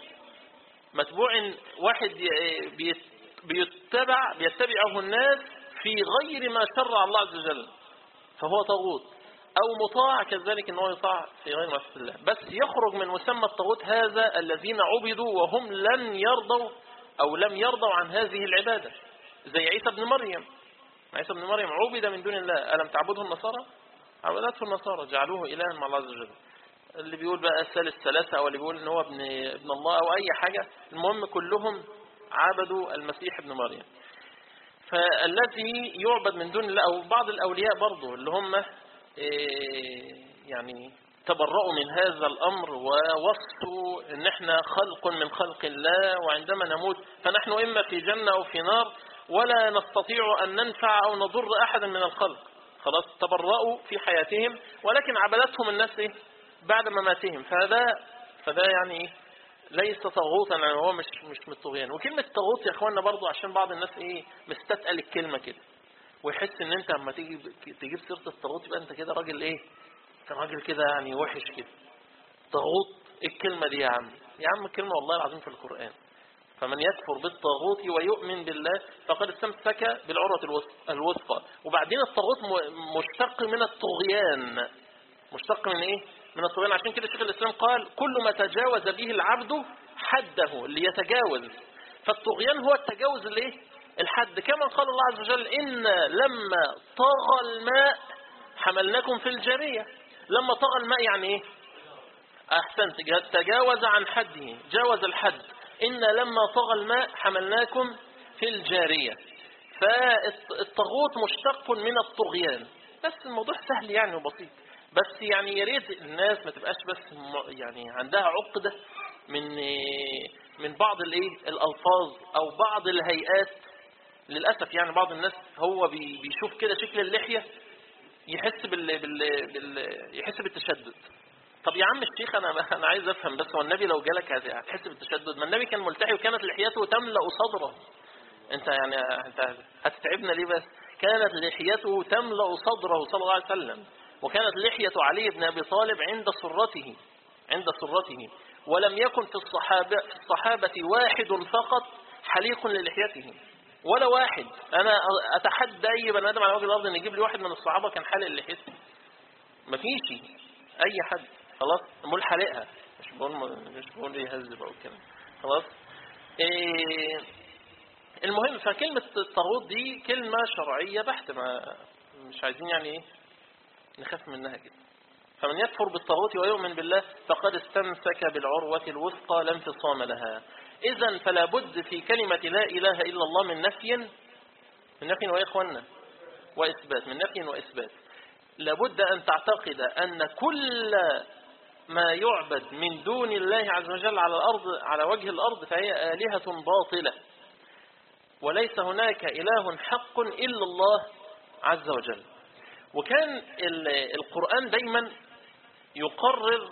Speaker 3: متبوع واحد ي- بيت- بيتبع بيتبعه الناس في غير ما شرع الله عز وجل فهو طاغوت أو مطاع كذلك أنه يطاع في غير معصية الله بس يخرج من مسمى الطاغوت هذا الذين عبدوا وهم لن يرضوا أو لم يرضوا عن هذه العبادة زي عيسى بن مريم عيسى بن مريم عبد من دون الله ألم تعبده النصارى عبدته النصارى جعلوه إلها مع الله عز وجل اللي بيقول بقى الثالث ثلاثة أو اللي بيقول إن هو ابن ابن الله أو أي حاجة المهم كلهم عبدوا المسيح ابن مريم فالذي يعبد من دون الله أو بعض الأولياء برضو اللي هم إيه، يعني تبرؤوا من هذا الأمر ووصفوا إن احنا خلق من خلق الله وعندما نموت فنحن إما في جنة أو في نار ولا نستطيع أن ننفع أو نضر أحدا من الخلق خلاص تبرؤوا في حياتهم ولكن عبدتهم الناس إيه؟ بعد مماتهم فهذا فده يعني إيه؟ ليس طاغوتا يعني هو مش مش من الطغيان وكلمة طاغوت يا اخوانا برضو عشان بعض الناس ايه مستثقل الكلمة كده ويحس ان انت لما تيجي تجيب سيرة الطاغوت يبقى انت كده راجل ايه انت راجل كده يعني وحش كده طاغوت إيه الكلمة دي يا عم يا عم الكلمة والله العظيم في القرآن فمن يكفر بالطاغوت ويؤمن بالله فقد استمسك بالعروة الوث- الوثقى وبعدين الطاغوت م- مشتق من الطغيان مشتق من ايه من الطغيان عشان كده شيخ الاسلام قال كل ما تجاوز به العبد حده اللي يتجاوز فالطغيان هو التجاوز الايه الحد كما قال الله عز وجل ان لما طغى الماء حملناكم في الجاريه لما طغى الماء يعني ايه احسنت تجاوز عن حده جاوز الحد ان لما طغى الماء حملناكم في الجاريه فالطاغوت مشتق من الطغيان بس الموضوع سهل يعني وبسيط بس يعني يا ريت الناس ما تبقاش بس م- يعني عندها عقده من من بعض الايه الالفاظ او بعض الهيئات للاسف يعني بعض الناس هو بي- بيشوف كده شكل اللحيه يحس بال, بال... بال... يحس بالتشدد طب يا عم الشيخ انا انا عايز افهم بس هو النبي لو جالك هت- هتحس بالتشدد ما النبي كان ملتحي وكانت لحيته تملا صدره انت يعني انت هتتعبنا ليه بس كانت لحيته تملا صدره صلى الله عليه وسلم وكانت لحيه علي بن ابي طالب عند سرته عند سرته ولم يكن في الصحابه في الصحابه واحد فقط حليق للحيته ولا واحد انا اتحدى اي بني ادم على وجه الارض ان يجيب لي واحد من الصحابه كان حالق لحيته مفيش اي حد خلاص امال حالقها مش بقول مش بقول يهذب او كده خلاص إيه المهم فكلمة الطاغوت دي كلمة شرعية بحت ما مش عايزين يعني ايه نخاف منها كده فمن يكفر بالطاغوت ويؤمن بالله فقد استمسك بالعروة الوثقى لا انفصام لها إذا فلا بد في كلمة لا إله إلا الله من نفي من نفي ويا إخوانا وإثبات من نفي وإثبات لابد أن تعتقد أن كل ما يعبد من دون الله عز وجل على الأرض على وجه الأرض فهي آلهة باطلة وليس هناك إله حق إلا الله عز وجل وكان ال- القرآن دايما يقرر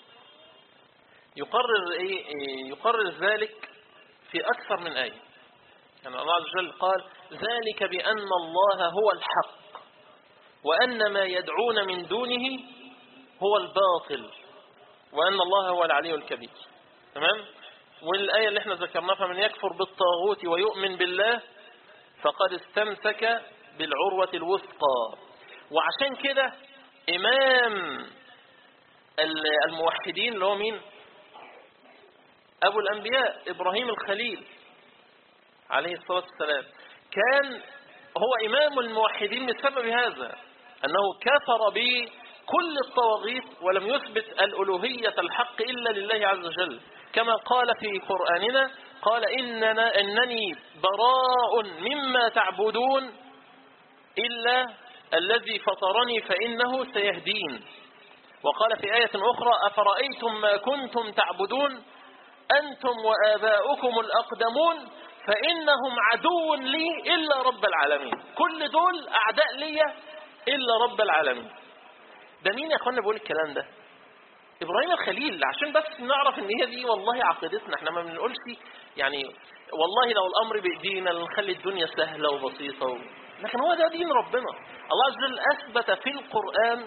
Speaker 3: يقرر إيه إيه، يقرر ذلك في أكثر من آية يعني الله عز وجل قال ذلك بأن الله هو الحق وأن ما يدعون من دونه هو الباطل وأن الله هو العلي الكبير تمام والآية اللي احنا ذكرناها فمن يكفر بالطاغوت ويؤمن بالله فقد استمسك بالعروة الوثقى وعشان كده إمام ال- الموحدين اللي هو مين أبو الأنبياء إبراهيم الخليل عليه الصلاة والسلام كان هو إمام الموحدين بسبب هذا أنه كفر بكل الطواغيت ولم يثبت الألوهية الحق إلا لله عز وجل كما قال في قرآننا قال إننا إنني براء مما تعبدون إلا الذي فطرني فإنه سيهدين وقال في آية أخرى أفرأيتم ما كنتم تعبدون أنتم وآباؤكم الأقدمون فإنهم عدو لي إلا رب العالمين كل دول أعداء لي إلا رب العالمين ده مين يا أخوانا بيقول الكلام ده إبراهيم الخليل عشان بس نعرف إن هي دي والله عقيدتنا احنا ما بنقولش يعني والله لو الأمر بإيدينا نخلي الدنيا سهلة وبسيطة و... لكن هو ده دين ربنا الله عز وجل أثبت في القرآن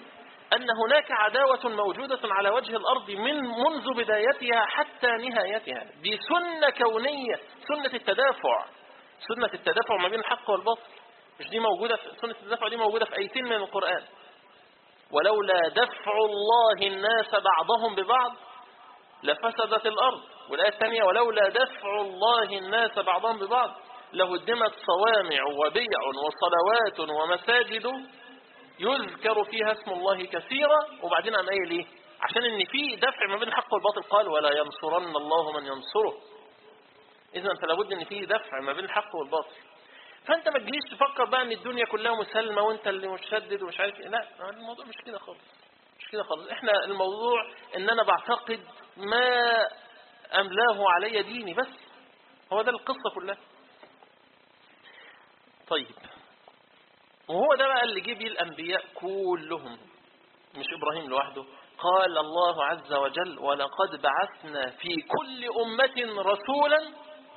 Speaker 3: أن هناك عداوة موجودة على وجه الأرض من منذ بدايتها حتى نهايتها دي سنة كونية سنة التدافع سنة التدافع ما بين الحق والباطل مش دي موجودة في سنة التدافع دي موجودة في آيتين من القرآن ولولا دفع الله الناس بعضهم ببعض لفسدت الأرض والآية الثانية ولولا دفع الله الناس بعضهم ببعض لهدمت صوامع وبيع وصلوات ومساجد يذكر فيها اسم الله كثيرا وبعدين قام قايل ايه عشان ان في دفع ما بين الحق والباطل قال ولا ينصرن الله من ينصره اذا انت لابد ان في دفع ما بين الحق والباطل فانت ما تجيش تفكر بقى ان الدنيا كلها مسالمه وانت اللي مشدد ومش عارف ايه لا الموضوع مش كده خالص مش كده خالص احنا الموضوع ان انا بعتقد ما املاه علي ديني بس هو ده القصه كلها طيب وهو ده بقى اللي جه بيه الأنبياء كلهم مش إبراهيم لوحده قال الله عز وجل ولقد بعثنا في كل أمة رسولا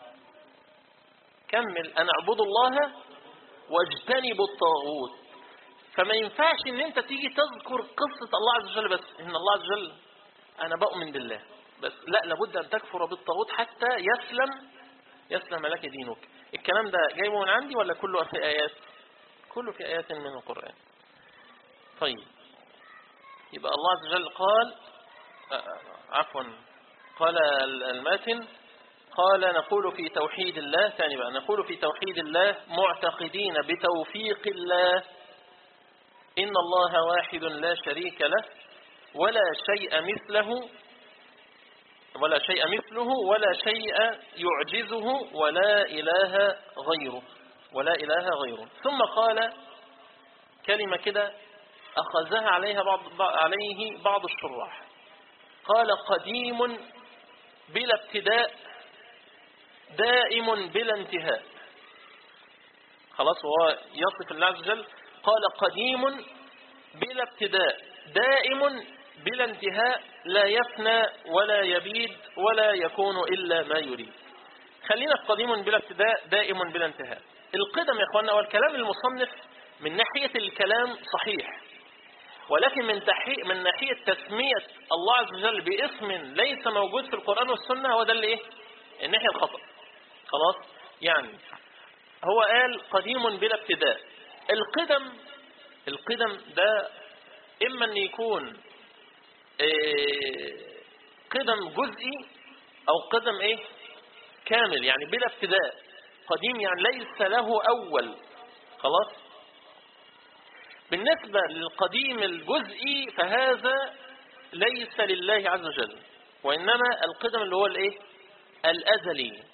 Speaker 3: كمل أن اعبدوا الله واجتنبوا الطاغوت فما ينفعش ان انت تيجي تذكر قصة الله عز وجل بس ان الله عز وجل انا بؤمن بالله بس لا لابد ان تكفر بالطاغوت حتى يسلم يسلم لك دينك الكلام ده جايبه من عندي ولا كله في ايات كله في آيات من القرآن طيب يبقى الله عز وجل قال عفوا قال الماتن قال نقول في توحيد الله ثاني بقى نقول في توحيد الله معتقدين بتوفيق الله إن الله واحد لا شريك له ولا شيء مثله ولا شيء مثله ولا شيء يعجزه ولا إله غيره ولا إله غيره ثم قال كلمة كده أخذها عليها بعض عليه بعض الشراح قال قديم بلا ابتداء دائم بلا انتهاء خلاص هو يصف الله عز وجل قال قديم بلا ابتداء دائم بلا انتهاء لا يفنى ولا يبيد ولا يكون إلا ما يريد خلينا في قديم بلا ابتداء دائم بلا انتهاء القدم يا اخوانا والكلام المصنف من ناحية الكلام صحيح ولكن من تحقيق من ناحية تسمية الله عز وجل باسم ليس موجود في القرآن والسنة هو ده اللي ايه الناحية الخطأ خلاص يعني هو قال قديم بلا ابتداء القدم القدم ده اما ان يكون إيه قدم جزئي او قدم ايه كامل يعني بلا ابتداء قديم يعني ليس له أول خلاص بالنسبة للقديم الجزئي فهذا ليس لله عز وجل وإنما القدم اللي هو الإيه الأزلي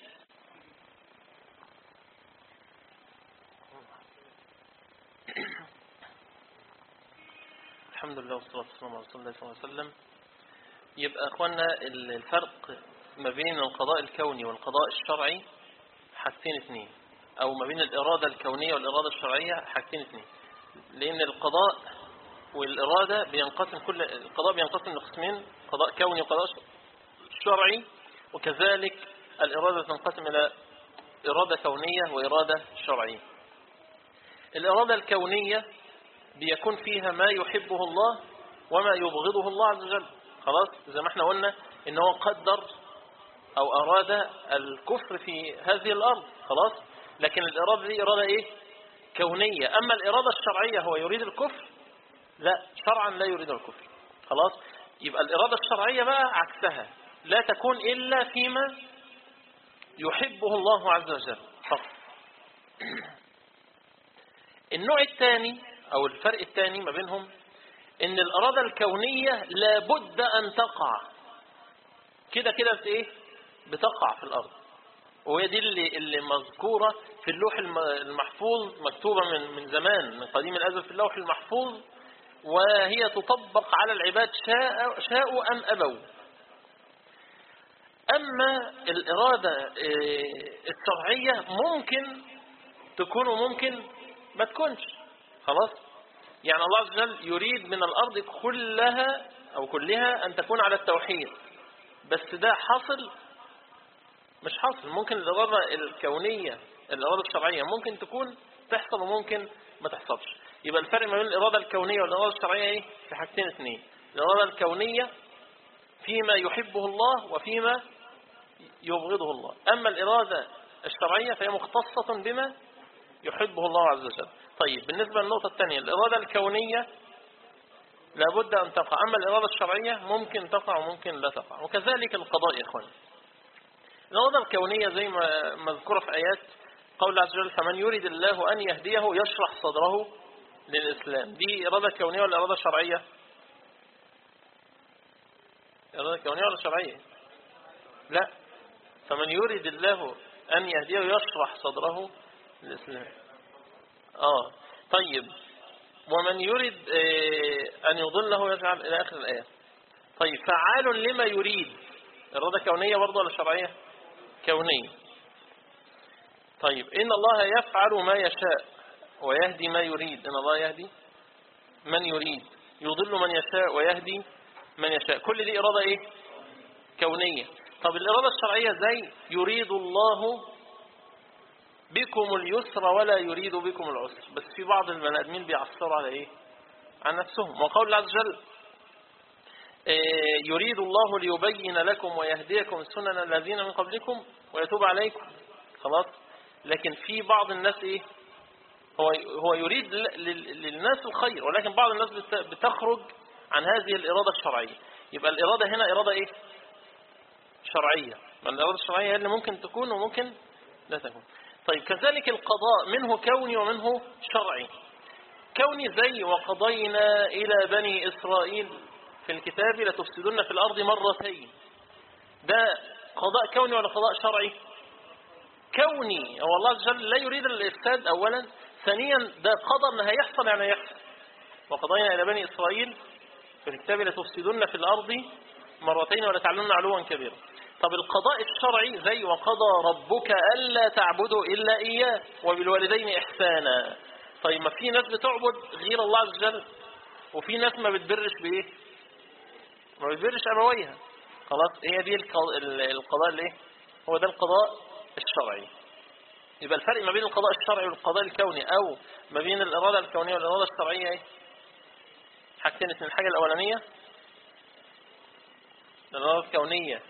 Speaker 3: الحمد لله والصلاة والسلام على رسول الله صلى الله عليه وسلم يبقى أخوانا الفرق ما بين القضاء الكوني والقضاء الشرعي حاجتين اثنين او ما بين الارادة الكونية والارادة الشرعية حاجتين اثنين لان القضاء والارادة بينقسم كل القضاء بينقسم لقسمين قضاء كوني وقضاء شرعي وكذلك الارادة تنقسم الى ارادة كونية وارادة شرعية الارادة الكونية بيكون فيها ما يحبه الله وما يبغضه الله عز وجل خلاص زي ما احنا قلنا ان هو قدر أو أراد الكفر في هذه الأرض خلاص لكن الإرادة دي إرادة إيه كونية أما الإرادة الشرعية هو يريد الكفر لا شرعا لا يريد الكفر خلاص يبقى الإرادة الشرعية بقى عكسها لا تكون إلا فيما يحبه الله عز وجل فقط النوع الثاني أو الفرق الثاني ما بينهم إن الإرادة الكونية لابد أن تقع كده كده إيه بتقع في الأرض وهي دي اللي, اللي مذكورة في اللوح المحفوظ مكتوبة من, من زمان من قديم الأزل في اللوح المحفوظ وهي تطبق على العباد شاء شاءوا أم أبوا أما الإرادة الشرعية ممكن تكون وممكن ما تكونش خلاص يعني الله عز وجل يريد من الأرض كلها أو كلها أن تكون على التوحيد بس ده حصل مش حاصل ممكن الإرادة الكونية الإرادة الشرعية ممكن تكون تحصل وممكن ما تحصلش يبقى الفرق ما بين الإرادة الكونية والإرادة الشرعية إيه؟ في حاجتين اثنين الإرادة الكونية فيما يحبه الله وفيما يبغضه الله أما الإرادة الشرعية فهي مختصة بما يحبه الله عز وجل طيب بالنسبة للنقطة الثانية الإرادة الكونية لابد أن تقع أما الإرادة الشرعية ممكن تقع وممكن لا تقع وكذلك القضاء يا إخواني الإرادة الكونية زي ما مذكورة في آيات قول الله عز وجل فمن يريد الله أن يهديه يشرح صدره للإسلام دي إرادة كونية ولا إرادة شرعية إرادة كونية ولا شرعية لا فمن يريد الله أن يهديه يشرح صدره للإسلام آه طيب ومن يريد آه، أن يضله يجعل إلى آخر الآية طيب فعال لما يريد إرادة كونية برضه ولا شرعية كونية طيب إن الله يفعل ما يشاء ويهدي ما يريد إن الله يهدي من يريد يضل من يشاء ويهدي من يشاء كل دي إرادة إيه كونية طب الإرادة الشرعية زي يريد الله بكم اليسر ولا يريد بكم العسر بس في بعض البني ادمين بيعصروا على ايه عن نفسهم وقول الله عز وجل إيه، يريد الله ليبين لكم ويهديكم سنن الذين من قبلكم ويتوب عليكم خلاص لكن في بعض الناس ايه هو هو يريد ل- لل- للناس الخير ولكن بعض الناس بت- بتخرج عن هذه الإرادة الشرعية يبقى الإرادة هنا إرادة ايه شرعية ما الإرادة الشرعية هي اللي ممكن تكون وممكن لا تكون طيب كذلك القضاء منه كوني ومنه شرعي كوني زي وقضينا إلى بني إسرائيل في الكتاب لتفسدن في الأرض مرتين ده قضاء كوني ولا قضاء شرعي كوني هو الله عز وجل لا يريد الإفساد أولا ثانيا ده قضى أن هيحصل يعني هيحصل وقضينا إلى بني إسرائيل في الكتاب لتفسدن في الأرض مرتين ولتعلمن علوا كبيرا طب القضاء الشرعي زي وقضى ربك ألا تعبدوا إلا إياه وبالوالدين إحسانا طيب ما في ناس بتعبد غير الله عز وجل وفي ناس ما بتبرش بإيه ما بتبرش أبويها خلاص هي دي الق- ال- القضاء الايه هو ده القضاء الشرعي يبقى الفرق ما بين القضاء الشرعي والقضاء الكوني أو ما بين الإرادة الكونية والإرادة الشرعية ايه حاجتين اثنين الحاجة الأولانية الإرادة الكونية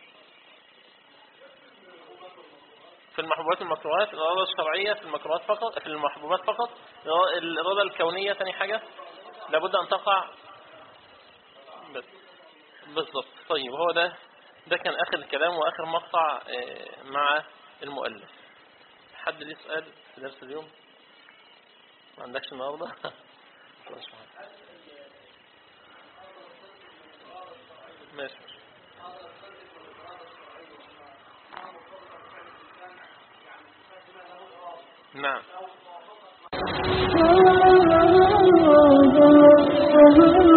Speaker 3: في المحبوبات المكروهات الإرادة الشرعية في المكروهات فقط في المحبوبات فقط الإرادة الكونية ثاني حاجة لابد أن تقع بس بالضبط طيب هو ده ده كان آخر الكلام وآخر مقطع آه، مع المؤلف حد ليه سؤال في درس اليوم ما عندكش النهارده خلاص معاك. ماشي نعم
Speaker 2: Oh,